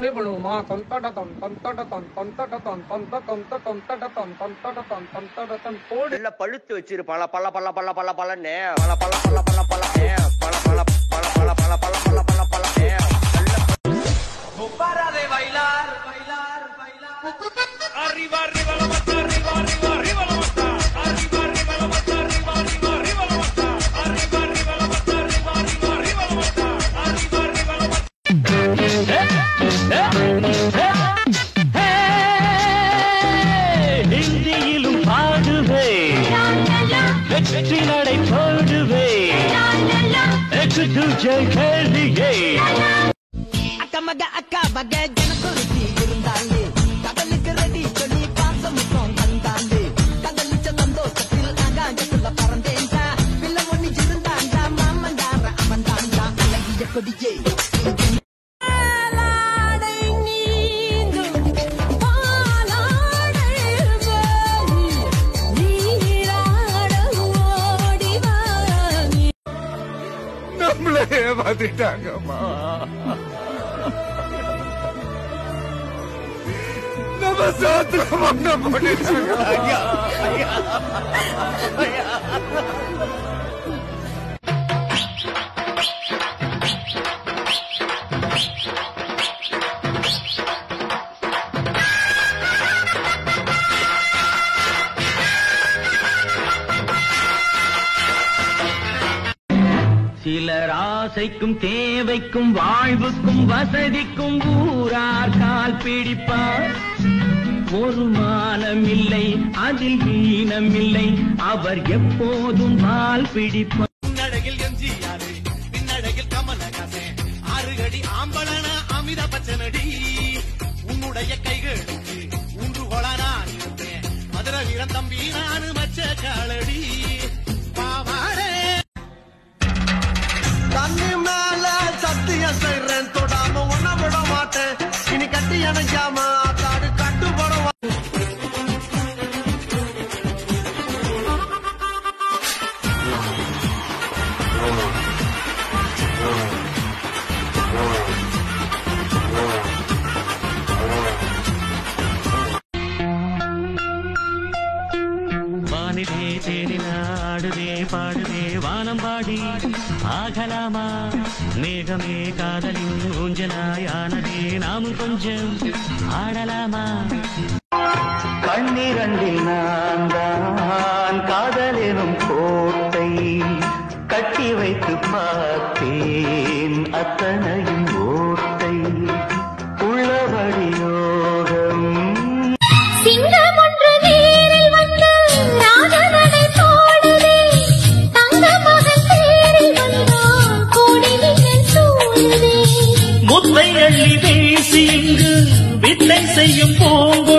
டான்ஸ்லயே பண்ணுவோமா தொந்தட தொன் தொந்தட தொன் தொந்தட தொன் தொந்த தொந்த தொந்தட தொன் தொந்தட தொன் தொந்தட தொன் போடு நல்ல பழுத்து வச்சிரு பல பல பல பல பல பலன்னு பல பல பல பல பல பல பல பல பல பல பல பல பல பல நல்ல ஹிந்தியிலும் பாடுவே வெற்றி நடை போடுவே எட்டு தூஜை கேள்வியே அக்கா மக அக்கா மக ஜனக்குருத்தி இருந்தாலே கடலுக்கு ரெடி சொல்லி பாசம் முத்தம் தந்தாலே தந்தளிச்ச சந்தோஷத்தில் ஆகாயத்துல பறந்தேன்டா பிள்ளை ஒண்ணு இருந்தாண்டா மாமண்டார அமர்ந்தாண்டா அழகிய கொடியே நம்மளே ஏமாத்திட்டாங்கம்மா நம்ம சாத்துல மண்ண பண்ணிட்டு சிலர் ஆசைக்கும் தேவைக்கும் வாழ்வுக்கும் வசதிக்கும் ஊரார் கால் பிடிப்பார் ஒரு மானமில்லை அதில் ஈனமில்லை அவர் எப்போதும் பால் பிடிப்பார் பின்னழகில் எம்ஜிஆர் பின்னழகில் கமலஹாசன் ஆறுகடி ஆம்பளன அமித பச்சனடி உன்னுடைய கைகளுக்கு ஊன்று நான் இருப்பேன் மதுர வீரன் தம்பி நானு மச்ச காலடி பாவாடே தண்ணி மேல சத்தியம் செய்றேன் தொடாம ஒன்ன விட மாட்டேன் இனி கட்டி அணைக்காம ஆத்தாடு கட்டுப்பட வானிலே தேடினாடுதே பாடுதே வானம் பாடி ஆகலாமா மேகமே காதலின் ஊஞ்சலாயானதே நாமும் கொஞ்சம் ஆடலாமா கண்ணிரண்டில் நான் தான் காதலெனும் கோட்டை கட்டி வைத்து பார்த்தேன் அத்தனையும் ஓட்டை உள்ளபடி யோகம் சிங்கம் ஒன்று நேரில் வந்து ராஜநடை போடுதே தங்க மகன் தேரில் வந்தான் கோடி மின்னல் சூடுதே முத்தை அள்ளி பேசி இங்கு வித்தை செய்யும் பூங்கு